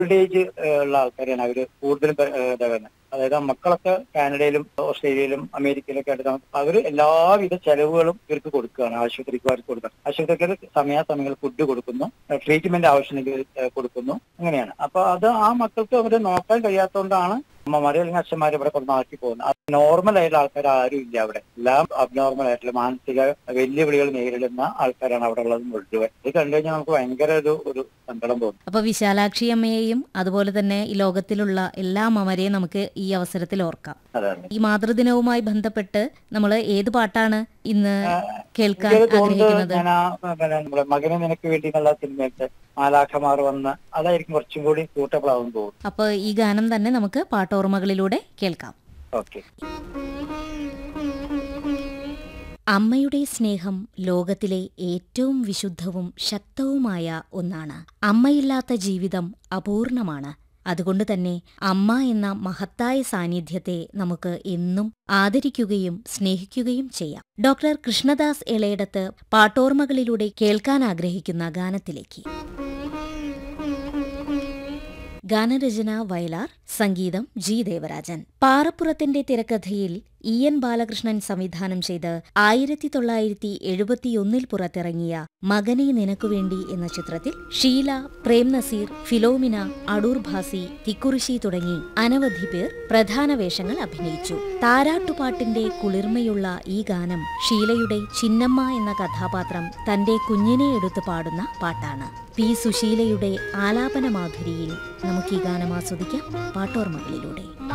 old age ഉള്ള ആൾക്കാരാണ് അവര് കൂടുതലും പ- ഏഹ് ഇതാകുന്നത് അതായത് ആ മക്കളൊക്കെ കാനഡയിലും ഓസ്ട്രേലിയയിലും അമേരിക്കയിലൊക്കെ ആയിട്ട് താമസം- അവര് എല്ലാവിധ ചെലവുകളും ഇവർക്ക് കൊടുക്കുകയാണ് ആശുപത്രിക്ക് അവർക്ക് കൊടുക്കണം ആശുപത്രിക്ക് സമയാസമയങ്ങളിൽ ഫുഡ് കൊടുക്കുന്നു ട്രീറ്റ്മെന്റ് ആവശ്യമെങ്കിൽ ഏഹ് കൊടുക്കുന്നു അങ്ങനെയാണ് അപ്പൊ അത് ആ മക്കൾക്ക് അവരെ നോക്കാൻ കഴിയാത്തതുകൊണ്ടാണ് അമ്മമാരെ അല്ലെങ്കിൽ അച്ഛന്മാരെ ഇവിടെ കൊണ്ട് ആക്കി പോകുന്നത് നോർമൽ ആയിട്ടുള്ള ആൾക്കാർ ആരും ഇല്ല അവിടെ എല്ലാം അബ്നോർമൽ ആയിട്ടുള്ള മാനസിക വെല്ലുവിളികൾ നേരിടുന്ന ആൾക്കാരാണ് അവിടെ ഉള്ളത് മുഴുവൻ ഇത് കണ്ടു കഴിഞ്ഞാൽ നമുക്ക് ഭയങ്കര ഒരു ഒരു സങ്കടം തോന്നും അപ്പൊ വിശാലാക്ഷി അമ്മയെയും അതുപോലെ തന്നെ ഈ ലോകത്തിലുള്ള എല്ലാ അമ്മമാരെയും നമുക്ക് ഈ അവസരത്തിൽ ഓർക്കാം അതാണ് ഈ മാതൃദിനവുമായി ബന്ധപ്പെട്ട് നമ്മൾ ഏത് പാട്ടാണ് ഇന്ന് കേൾക്കാൻ എനിക്ക് തോന്നുന്നത് ആഗ്രഹിക്കുന്നത് ഞാൻ ആ പിന്നെ നമ്മുടെ മകനെ നിനക്ക് വേണ്ടി എന്നുള്ള സിനിമയിലത്തെ മാലാഖമാർ വന്ന് അതായിരിക്കും കുറച്ചും കൂടി സൂട്ടബിൾ ആവും തോന്നുന്നു അപ്പോൾ ഈ ഗാനം തന്നെ നമുക്ക് പാട്ടോർമ്മകളിലൂടെ കേൾക്കാം ഓക്കെ അമ്മയുടെ സ്നേഹം ലോകത്തിലെ ഏറ്റവും വിശുദ്ധവും ശക്തവുമായ ഒന്നാണ് അമ്മയില്ലാത്ത ജീവിതം അപൂർണമാണ് അതുകൊണ്ട് തന്നെ അമ്മ എന്ന മഹത്തായ സാന്നിധ്യത്തെ നമുക്ക് എന്നും ആദരിക്കുകയും സ്നേഹിക്കുകയും ചെയ്യാം ഡോക്ടർ കൃഷ്ണദാസ് എളയിടത്ത് പാട്ടോർമ്മകളിലൂടെ കേൾക്കാൻ ആഗ്രഹിക്കുന്ന ഗാനത്തിലേക്ക് ഗാനരചന വയലാർ സംഗീതം ജി ദേവരാജൻ പാറപ്പുറത്തിന്റെ തിരക്കഥയിൽ ഇ എൻ ബാലകൃഷ്ണൻ സംവിധാനം ചെയ്ത് ആയിരത്തി തൊള്ളായിരത്തി എഴുപത്തിയൊന്നിൽ പുറത്തിറങ്ങിയ മകനെ നിനക്കുവേണ്ടി എന്ന ചിത്രത്തിൽ ഷീല പ്രേം നസീർ ഫിലോമിന അടൂർ ഭാസി തിക്കുറിശി തുടങ്ങി അനവധി പേർ പ്രധാന വേഷങ്ങൾ അഭിനയിച്ചു താരാട്ടുപാട്ടിന്റെ കുളിർമയുള്ള ഈ ഗാനം ഷീലയുടെ ചിന്നമ്മ എന്ന കഥാപാത്രം തന്റെ കുഞ്ഞിനെ എടുത്ത് പാടുന്ന പാട്ടാണ് പി സുശീലയുടെ ആലാപന മാധുരിയിൽ നമുക്ക് ഈ ഗാനം ആസ്വദിക്കാം പാട്ടോർമ്മകളിലൂടെ